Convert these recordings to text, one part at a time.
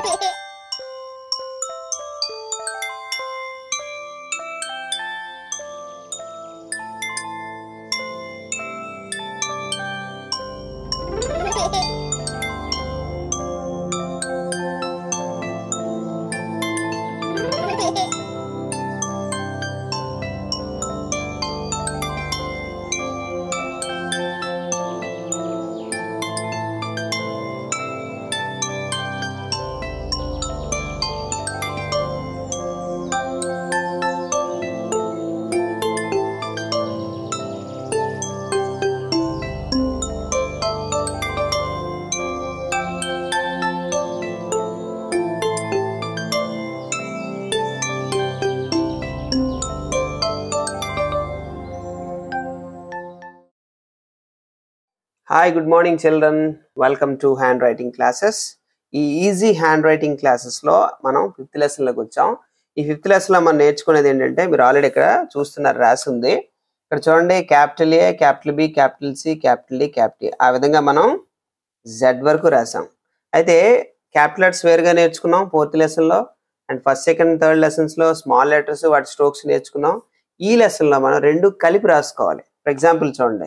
Hi good morning children welcome to handwriting classes ఈ easy handwriting క్లాసెస్లో మనం fifth లెసన్లోకి వచ్చాం ఈ ఫిఫ్త్ లెసన్లో మనం నేర్చుకునేది ఏంటంటే మీరు ఆల్రెడీ ఇక్కడ చూస్తున్నారు రాసి ఉంది ఇక్కడ చూడండి capital A capital B capital C capital D capital ఆ విధంగా మనం జెడ్ వరకు రాసాం అయితే క్యాపిటల్స్ వేరుగా నేర్చుకున్నాం ఫోర్త్ లెసన్లో అండ్ ఫస్ట్ సెకండ్ థర్డ్ లెసన్స్లో స్మాల్ లెటర్స్ వాటి స్ట్రోక్స్ నేర్చుకున్నాం ఈ లెసన్లో మనం రెండు కలిపి రాసుకోవాలి ఫర్ ఎగ్జాంపుల్ చూడండి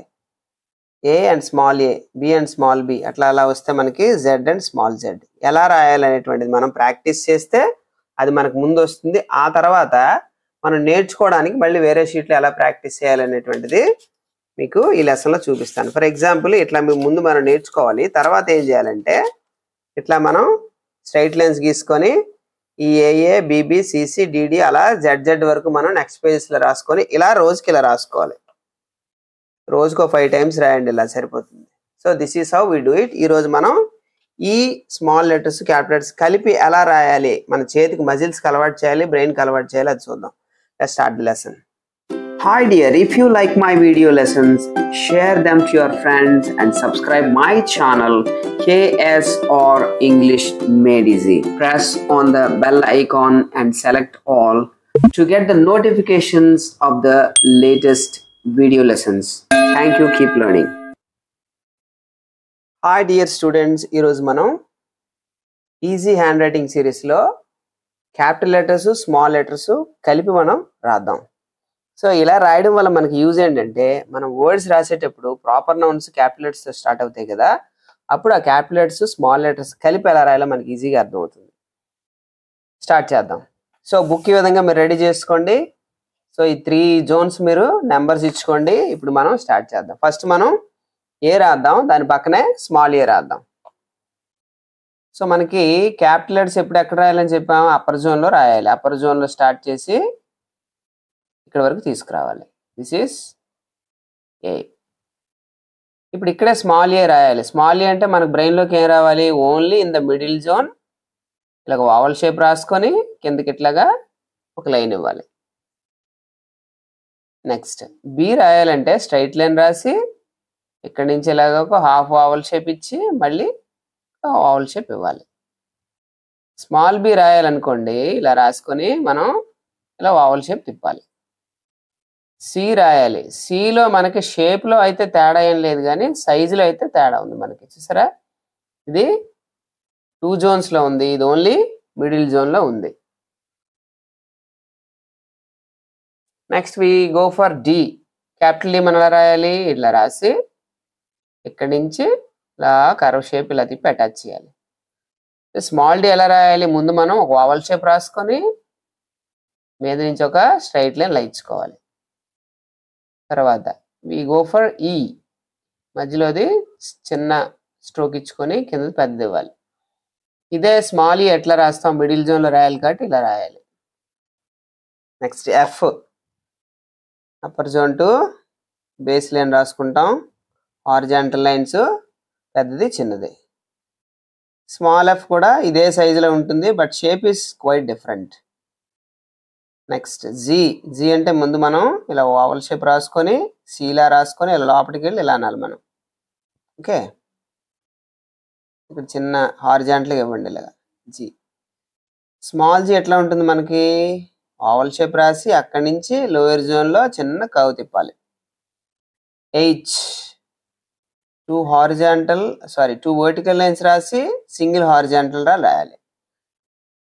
A and small A B and small B అట్లా అలా వస్తే మనకి జెడ్ అండ్ స్మాల్ జెడ్ ఎలా రాయాలనేటువంటిది మనం ప్రాక్టీస్ చేస్తే అది మనకు ముందు వస్తుంది ఆ తర్వాత మనం నేర్చుకోవడానికి మళ్ళీ వేరే షీట్లో ఎలా ప్రాక్టీస్ చేయాలనేటువంటిది మీకు ఈ లెసన్లో చూపిస్తాను ఫర్ ఎగ్జాంపుల్ ఇట్లా మీ ముందు మనం నేర్చుకోవాలి తర్వాత ఏం చేయాలంటే ఇట్లా మనం స్ట్రైట్ లైన్స్ గీసుకొని ఈ ఏఏ బీబీ సిసి డిడి అలా జెడ్ జెడ్ వరకు మనం నెక్స్ట్ పేజెస్లో రాసుకొని ఇలా రోజుకి ఇలా రాసుకోవాలి రోజుకో ఫైవ్ టైమ్స్ రాయండి ఇలా సరిపోతుంది so this is how we do it ఈ రోజు మనం ఈ స్మాల్ లెటర్స్ క్యాపిటల్స్ కలిపి ఎలా రాయాలి మన చేతికి మజిల్స్ అలవాటు చేయాలి బ్రెయిన్ అలవాటు చేయాలి అది చూద్దాం start the lesson hi dear if you like my video lessons share them to your friends and subscribe my channel KS R English made easy press on the bell icon and select all to get the notifications of the latest video lessons. Thank you. Keep learning. Hi dear students ఈరోజు మనం easy handwriting సిరీస్లో capital letters small letters కలిపి మనం రాద్దాం so ఇలా రాయడం వల్ల మనకి యూజ్ ఏంటంటే మనం వర్డ్స్ రాసేటప్పుడు proper nouns capital letters start అవుతాయి కదా అప్పుడు ఆ క్యాపిటల్ లెటర్స్ స్మాల్ లెటర్స్ కలిపి ఎలా రాయాలో మనకి ఈజీగా అర్థమవుతుంది స్టార్ట్ చేద్దాం సో బుక్ ఈ విధంగా మీరు రెడీ చేసుకోండి సో ఈ త్రీ జోన్స్ మీరు నెంబర్స్ ఇచ్చుకోండి ఇప్పుడు మనం స్టార్ట్ చేద్దాం ఫస్ట్ మనం ఏ రాద్దాం దాని పక్కనే స్మాల్ ఏ రాద్దాం సో మనకి క్యాపిటల్ లెటర్స్ ఎప్పుడు ఎక్కడ రాయాలని చెప్పాము అప్పర్ జోన్లో రాయాలి అప్పర్ జోన్లో స్టార్ట్ చేసి ఇక్కడ వరకు తీసుకురావాలి దిస్ ఈస్ ఏ ఇప్పుడు ఇక్కడే స్మాల్ ఏ రాయాలి స్మాల్ ఏ అంటే మనకు బ్రెయిన్లోకి ఏం రావాలి only in the middle zone ఇలాగ వావల్ షేప్ రాసుకొని కిందకి ఇట్లాగా ఒక లైన్ ఇవ్వాలి నెక్స్ట్ బి రాయాలంటే స్ట్రైట్ లైన్ రాసి ఇక్కడి నుంచి ఇలాగ ఒక హాఫ్ వావల్ షేప్ ఇచ్చి మళ్ళీ వావల్ షేప్ ఇవ్వాలి స్మాల్ బి రాయాలనుకోండి ఇలా రాసుకొని మనం ఇలా వావల్ షేప్ తిప్పాలి సి రాయాలి సిలో మనకి షేప్లో అయితే తేడా ఏం లేదు కానీ సైజులో అయితే తేడా ఉంది మనకి చూసారా ఇది టూ జోన్స్లో ఉంది ఇది ఓన్లీ మిడిల్ జోన్లో ఉంది next we go for D capital D మనం ఎలా రాయాలి ఇట్లా రాసి ఇక్కడి నుంచి ఇలా కర్వ్ షేప్ ఇలా తిప్పి అటాచ్ చేయాలి స్మాల్ డి ఎలా రాయాలి ముందు మనం ఒక ఓవల్ షేప్ రాసుకొని మీద నుంచి ఒక స్ట్రైట్ లైన్ లైచ్చుకోవాలి తర్వాత వి గో ఫర్ ఈ మధ్యలోది చిన్న స్ట్రోక్ ఇచ్చుకొని కింద పెద్దది ఇవ్వాలి ఇదే స్మాల్ ఈ ఎట్లా రాస్తాం మిడిల్ జోన్లో రాయాలి కాబట్టి ఇలా రాయాలి next F upper zone to base line రాసుకుంటాం హారిజాంటల్ లైన్స్ పెద్దది చిన్నది స్మాల్ ఎఫ్ కూడా ఇదే సైజులో ఉంటుంది but shape is quite different next G G అంటే ముందు మనం ఇలా ఓవల్ షేప్ రాసుకొని సీలా రాసుకొని ఇలా లోపలికి వెళ్ళి ఇలా అనాలి మనం ఓకే ఇక్కడ చిన్న హారిజాంటల్గా ఇవ్వండి ఇలాగా జీ స్మాల్ జీ ఎట్లా ఉంటుంది మనకి ఓవల్ షేప్ రాసి అక్కడి నుంచి లోయర్ జోన్లో చిన్న కవ్ తిప్పాలి H two horizontal sorry two vertical lines రాసి సింగిల్ హారిజాంటల్ రా రాయాలి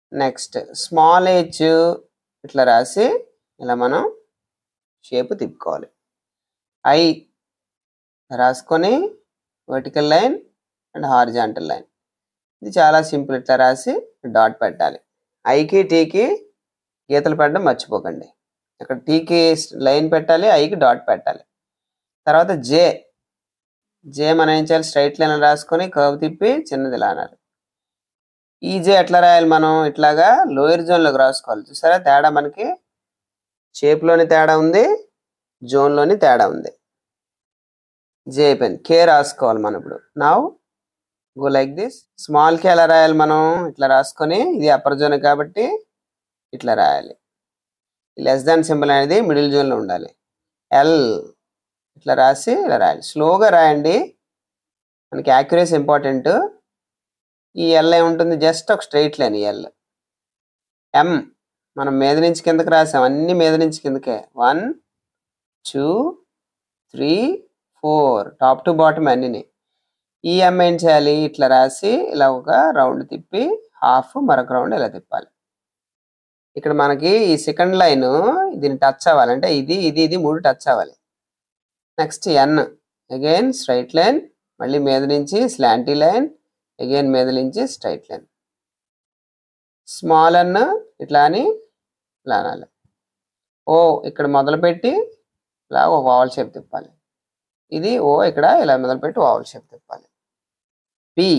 నెక్స్ట్ స్మాల్ హెచ్ ఇట్లా రాసి ఇలా మనం షేప్ తిప్పుకోవాలి ఐ రాసుకొని vertical line and horizontal line ఇది చాలా సింపుల్ ఇట్లా రాసి డాట్ పెట్టాలి ఐకి టీకి గీతలు పెట్టడం మర్చిపోకండి ఇక్కడ టీకి లైన్ పెట్టాలి ఐకి డాట్ పెట్టాలి తర్వాత జే జే మనం ఏం చేయాలి స్ట్రైట్ లైన్ రాసుకొని కర్వ్ తిప్పి చిన్నది ఇలా అనాలి ఈ జే ఎట్లా రాయాలి మనం ఇట్లాగా లోయర్ జోన్లోకి రాసుకోవాలి చూసారా తేడా మనకి షేప్లోని తేడా ఉంది జోన్లోని తేడా ఉంది జే అయిపోయింది కే రాసుకోవాలి మనం ఇప్పుడు now go like this small K ఎలా రాయాలి మనం ఇట్లా రాసుకొని ఇది అప్పర్ జోన్ కాబట్టి ఇట్లా రాయాలి లెస్ దాన్ సింబల్ అనేది మిడిల్ జోన్లో ఉండాలి ఎల్ ఇట్లా రాసి ఇలా రాయాలి స్లోగా రాయండి మనకి యాక్యురేస్ ఇంపార్టెంట్ ఈ ఎల్ ఏముంటుంది జస్ట్ ఒక స్ట్రైట్ లైన్ ఈ ఎల్ ఎం మనం మీద నుంచి కిందకి రాసాం అన్ని మీద నుంచి కిందకే one two three four top to bottom అన్నిని ఈ ఎం ఏం చేయాలి ఇట్లా రాసి ఇలా ఒక రౌండ్ తిప్పి హాఫ్ మరొక రౌండ్ ఇలా తిప్పాలి ఇక్కడ మనకి ఈ సెకండ్ లైన్ దీన్ని టచ్ అవ్వాలి అంటే ఇది ఇది ఇది మూడు టచ్ అవ్వాలి next N again straight line మళ్ళీ మీద నుంచి స్లాంటీ లైన్ అగైన్ మీద నుంచి స్ట్రైట్ లైన్ స్మాల్ అన్ ఇట్లా అని ఇలా అనాలి ఓ ఇక్కడ మొదలుపెట్టి ఇలా ఒక ఓవల్ షేప్ తిప్పాలి ఇది ఓ ఇక్కడ ఇలా మొదలుపెట్టి ఓవల్ షేప్ తిప్పాలి పి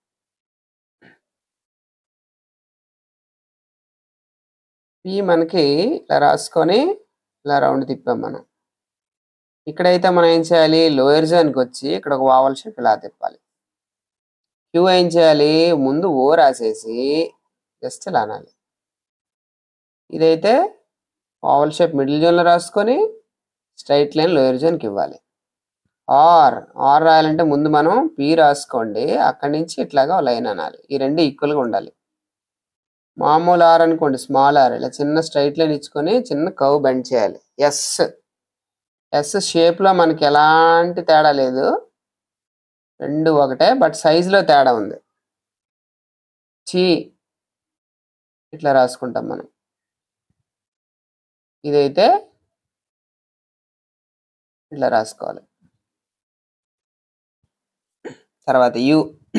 పి మనకి ఇలా రాసుకొని ఇలా రౌండ్ తిప్పాం మనం ఇక్కడైతే మనం ఏం చేయాలి లోయర్ జోన్కి వచ్చి ఇక్కడ ఒక వావల్ షేప్ ఇలా తిప్పాలి క్యూ ఏం చేయాలి ముందు ఓ రాసేసి జస్ట్ ఇలా అనాలి ఇదైతే ఓవల్ షేప్ మిడిల్ జోన్లో రాసుకొని స్ట్రైట్ లైన్ లోయర్ జోన్కి ఇవ్వాలి ఆర్ ఆర్ రాయాలంటే ముందు మనం పి రాసుకోండి అక్కడి నుంచి ఇట్లాగా లైన్ అనాలి ఈ రెండు ఈక్వల్గా ఉండాలి మామూలు ఆర్ అనుకోండి స్మాల్ ఆర్ ఇలా చిన్న స్ట్రైట్ లైన్ ఇచ్చుకొని చిన్న కవ్ బెండ్ చేయాలి ఎస్ ఎస్ షేప్లో మనకి ఎలాంటి తేడా లేదు రెండు ఒకటే బట్ సైజులో తేడా ఉంది చి ఇట్లా రాసుకుంటాం మనం ఇదైతే ఇట్లా రాసుకోవాలి తర్వాత యు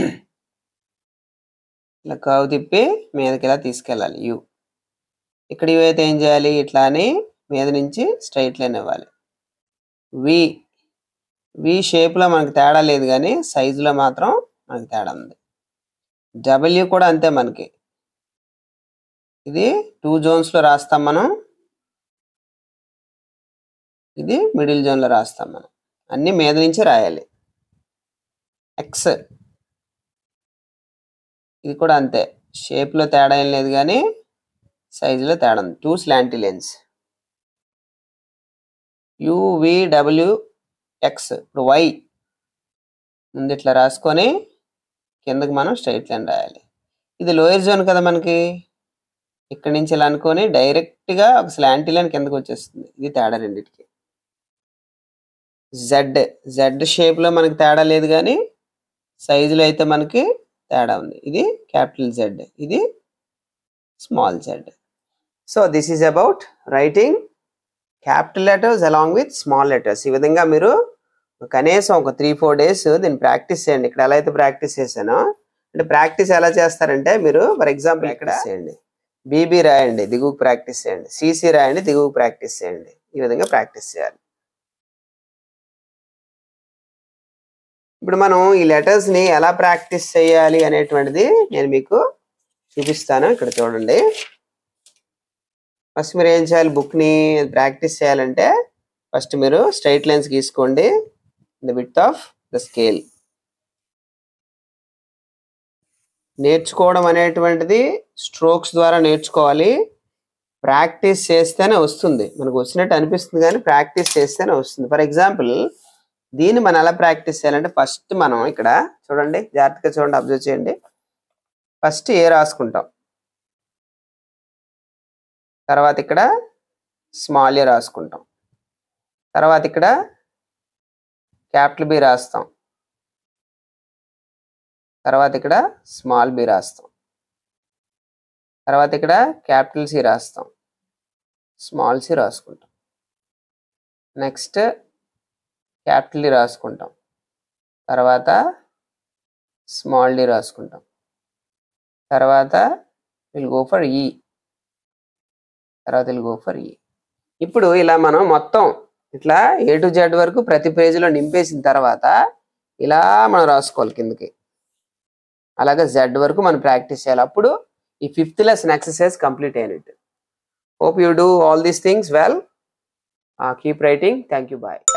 ఇలా కర్వ్ తిప్పి మీదకి ఇలా తీసుకెళ్ళాలి యు ఇక్కడ యు అయితే ఏం చేయాలి ఇట్లా అని మీద నుంచి స్ట్రైట్ లైన్ ఇవ్వాలి వి వి షేప్లో మనకి తేడా లేదు కానీ సైజులో మాత్రం మనకి తేడా ఉంది డబ్ల్యూ కూడా అంతే మనకి ఇది టూ జోన్స్లో రాస్తాం మనం ఇది మిడిల్ జోన్లో రాస్తాం మనం అన్ని మీద నుంచి రాయాలి ఎక్స్ ఇది కూడా అంతే షేప్లో తేడా ఏం లేదు కానీ సైజులో తేడా ఉంది two slanty lines U V W X ఇప్పుడు వై ముందు ఇట్లా రాసుకొని కిందకి మనం స్ట్రైట్ లైన్ రాయాలి ఇది లోయర్ జోన్ కదా మనకి ఇక్కడి నుంచి ఇలా అనుకొని డైరెక్ట్గా ఒక స్లాంటీ లైన్ కిందకి వచ్చేస్తుంది ఇది తేడా రెండింటికి జెడ్ జెడ్ షేప్లో మనకి తేడా లేదు కానీ సైజులో అయితే మనకి తేడా ఉంది ఇది క్యాపిటల్ జెడ్ ఇది small Z so this is about writing capital letters along with small letters ఈ విధంగా మీరు కనీసం ఒక త్రీ ఫోర్ డేస్ దీన్ని ప్రాక్టీస్ చేయండి ఇక్కడ ఎలా అయితే ప్రాక్టీస్ చేశానో అంటే ప్రాక్టీస్ ఎలా చేస్తారంటే మీరు ఫర్ ఎగ్జాంపుల్ ఇక్కడ చేయండి బీబీ రాయండి దిగువకు ప్రాక్టీస్ చేయండి సిసి రాయండి దిగువకు ప్రాక్టీస్ చేయండి ఈ విధంగా ప్రాక్టీస్ చేయాలి ఇప్పుడు మనం ఈ లెటర్స్ ని ఎలా ప్రాక్టీస్ చేయాలి అనేటువంటిది నేను మీకు చూపిస్తాను ఇక్కడ చూడండి ఫస్ట్ మీరు ఏం చేయాలి బుక్ ని ప్రాక్టీస్ చేయాలంటే ఫస్ట్ మీరు స్ట్రైట్ లైన్స్ గీసుకోండి the width of the scale నేర్చుకోవడం అనేటువంటిది స్ట్రోక్స్ ద్వారా నేర్చుకోవాలి ప్రాక్టీస్ చేస్తేనే వస్తుంది మనకు వచ్చినట్టు అనిపిస్తుంది కానీ ప్రాక్టీస్ చేస్తేనే వస్తుంది ఫర్ ఎగ్జాంపుల్ దీన్ని మనం ఎలా ప్రాక్టీస్ చేయాలంటే ఫస్ట్ మనం ఇక్కడ చూడండి జాగ్రత్తగా చూడండి అబ్జర్వ్ చేయండి ఫస్ట్ ఏ రాసుకుంటాం తర్వాత ఇక్కడ స్మాల్ ఏ రాసుకుంటాం తర్వాత ఇక్కడ క్యాపిటల్ బి రాస్తాం తర్వాత ఇక్కడ స్మాల్ బి రాస్తాం తర్వాత ఇక్కడ క్యాపిటల్ సి రాస్తాం స్మాల్ సి రాసుకుంటాం నెక్స్ట్ క్యాపిటల్ డి రాసుకుంటాం తర్వాత స్మాల్ డి రాసుకుంటాం తర్వాత విల్ గో ఫర్ ఈ తర్వాత విల్ గో ఫర్ ఈ ఇప్పుడు ఇలా మనం మొత్తం ఇట్లా ఏ టు జెడ్ వరకు ప్రతి పేజీలో నింపేసిన తర్వాత ఇలా మనం రాసుకోవాలి కిందకి అలాగే జెడ్ వరకు మనం ప్రాక్టీస్ చేయాలి అప్పుడు ఈ ఫిఫ్త్ లెసన్ ఎక్సర్సైజ్ కంప్లీట్ అయినట్టు hope you do all these things well keep writing thank you bye